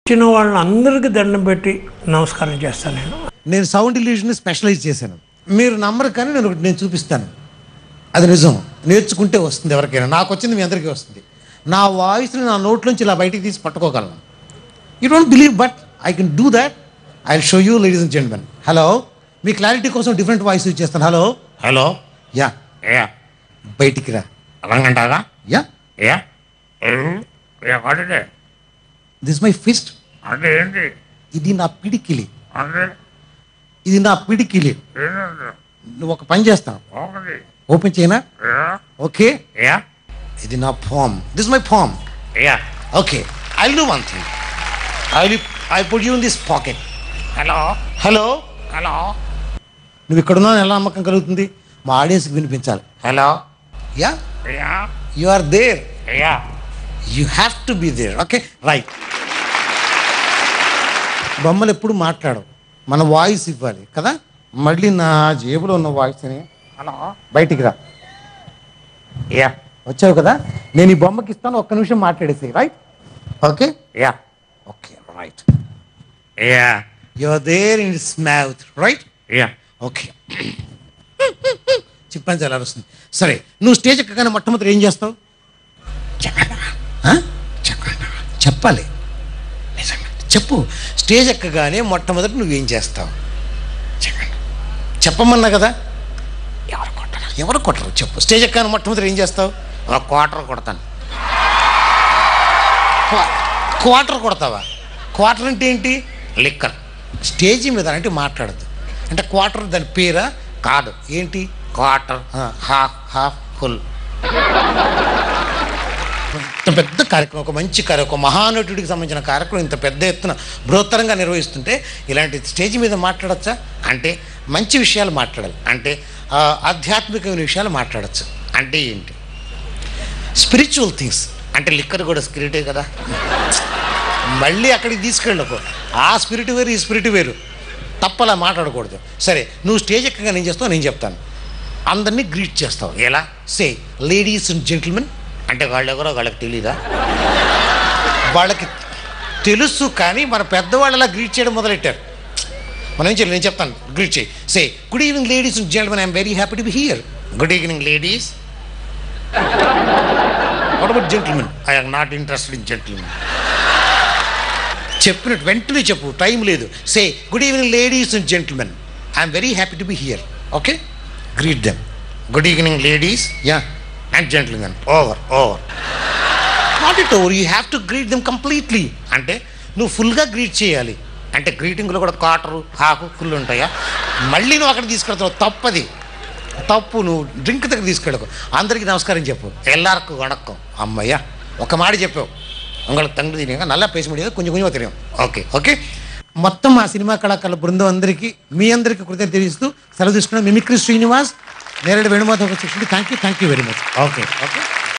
వచ్చిన వాళ్ళందరికీ దండం పెట్టి నమస్కారం చేస్తాను నేను నేను సౌండ్ ఇల్యూషన్ స్పెషలైజ్ చేశాను మీరు నమ్మరు కానీ నేను ఒకటి నేను చూపిస్తాను అది నిజం నేర్చుకుంటే వస్తుంది ఎవరికైనా నాకు వచ్చింది మీ అందరికీ వస్తుంది నా వాయిస్ని నా నోట్లోంచి ఇలా బయటికి తీసి పట్టుకోగలను you don't believe but I can do that I show you ladies and gentlemen hello మీ క్లారిటీ కోసం డిఫరెంట్ వాయిస్ యూజ్ చేస్తాను హలో హలో యా యా బయటికి రా రంగంటారా యా ఏ అంటే దిస్ మై ఫిస్ట్ అంటే ఏంటి ఇది నా పిడికిలి అంటే ఇది నా పిడికిలి ఏంటంటే నువ్వు ఒక పని చేస్తావు ఒకటి ఓపెన్ చేయనా ఏ ఓకే ఏ ఇది నా ఫామ్ దిస్ మై ఫామ్ ఏ okay I do one thing I I put you in this pocket hello hello hello నువ్వు ఇక్కడ ఉన్నావు ఎలా నమ్మకం కలుగుతుంది మా ఆడియన్స్కి వినిపించాలి hello ya ya you are there ya you have to be there okay right బొమ్మలు ఎప్పుడు మాట్లాడవు మన వాయిస్ ఇవ్వాలి కదా మళ్ళీ నా జేబులో ఉన్న వాయిస్ని హలో బయటికి రా యా వచ్చావు కదా నేను ఈ బొమ్మకి ఇస్తాను ఒక్క నిమిషం మాట్లాడేసి right okay ya okay right ya you are there in it's mouth right ya okay చెప్పాను చాలా వస్తుంది సరే నువ్వు స్టేజ్ ఎక్కగానే మొట్టమొదటి ఏం చేస్తావు ఆ? చెప్పాలి నిజంగా చెప్పు స్టేజ్ ఎక్కగానే మొట్టమొదటి నువ్వేం చేస్తావు చెప్పమన్నా కదా ఎవరు కొట్టరు ఎవరు కొట్టరు చెప్పు స్టేజ్ ఎక్కగానే మొట్టమొదటి ఏం చేస్తావు ఒక క్వార్టర్ కొడతాను క్వా- క్వార్టర్ కొడతావా క్వార్టర్ అంటే ఏంటి లిక్కర్ స్టేజీ మీద అంటే మాట్లాడదు అంటే క్వార్టర్ దాని పేరా కాదు ఏంటి క్వార్టర్ ఆ. హాఫ్ హాఫ్ ఫుల్ ఇంత పెద్ద కార్యక్రమం ఒక మంచి కార్యక్రమం ఒక మహానటుడికి సంబంధించిన కార్యక్రమం ఇంత పెద్ద ఎత్తున బృహత్తరంగా నిర్వహిస్తుంటే ఇలాంటి స్టేజ్ మీద మాట్లాడచ్చా అంటే మంచి విషయాలు మాట్లాడాలి అంటే ఆ, ఆధ్యాత్మికమైన విషయాలు మాట్లాడచ్చు అంటే ఏంటి స్పిరిచువల్ థింగ్స్ అంటే లిక్కర్ కూడా స్కిరిటే కదా మళ్ళీ అక్కడికి తీసుకెళ్ళకు ఆ స్పిరిట్ వేరు ఈ స్పిరిట్ వేరు తప్పలా మాట్లాడకూడదు సరే నువ్వు స్టేజ్ ఎక్కగా నేను చేస్తావు నేను చెప్తాను అందరినీ గ్రీట్ చేస్తావు ఎలా సే లేడీస్ అండ్ జెంటిల్మెన్ అంటే వాళ్ళు ఎవరో వాళ్ళకి తెలీదా వాళ్ళకి తెలుసు కానీ మన పెద్దవాళ్ళలా గ్రీట్ చేయడం మొదలెట్టారు మనం ఏం చేయాలి నేను చెప్తాను గ్రీట్ చేయి say good evening ladies and gentlemen I'm very happy to be here good evening ladies what about gentlemen I are not interested in gentlemen చెప్పినట్టు వెంటనే చెప్పు టైం లేదు say good evening ladies and gentlemen I'm very happy to be here okay greet them good evening ladies ya and gentlemen over over not it over you have to greet them completely అంటే నువ్వు ఫుల్గా greet చేయాలి అంటే గ్రీటింగ్లో కూడా quarter half full ఉంటాయా మళ్ళీ నువ్వు అక్కడ తీసుకెళ్తావు తప్పది తప్పు నువ్వు డ్రింక్ దగ్గర తీసుకెళ్ళకు అందరికీ నమస్కారం చెప్పు ఎల్లార్కు వణక్కం అమ్మయ్యా ఒక మాట చెప్పావు உங்களுக்கு தங்கு தெரியுங்க నల్లా పేసి முடியாது కొంచెం కొంచెం తెలియం ఓకే ఓకే మొత్తం మా సినిమా కళాకారుల బృందం అందరికీ మీ అందరికీ కృతజ్ఞత తెలియజేస్తూ సెలవు తీసుకున్నాం మిమిక్రీ శ్రీనివాస్ నేరేడు వేణుమాధవ్ శిక్షణ thank you thank you very much okay okay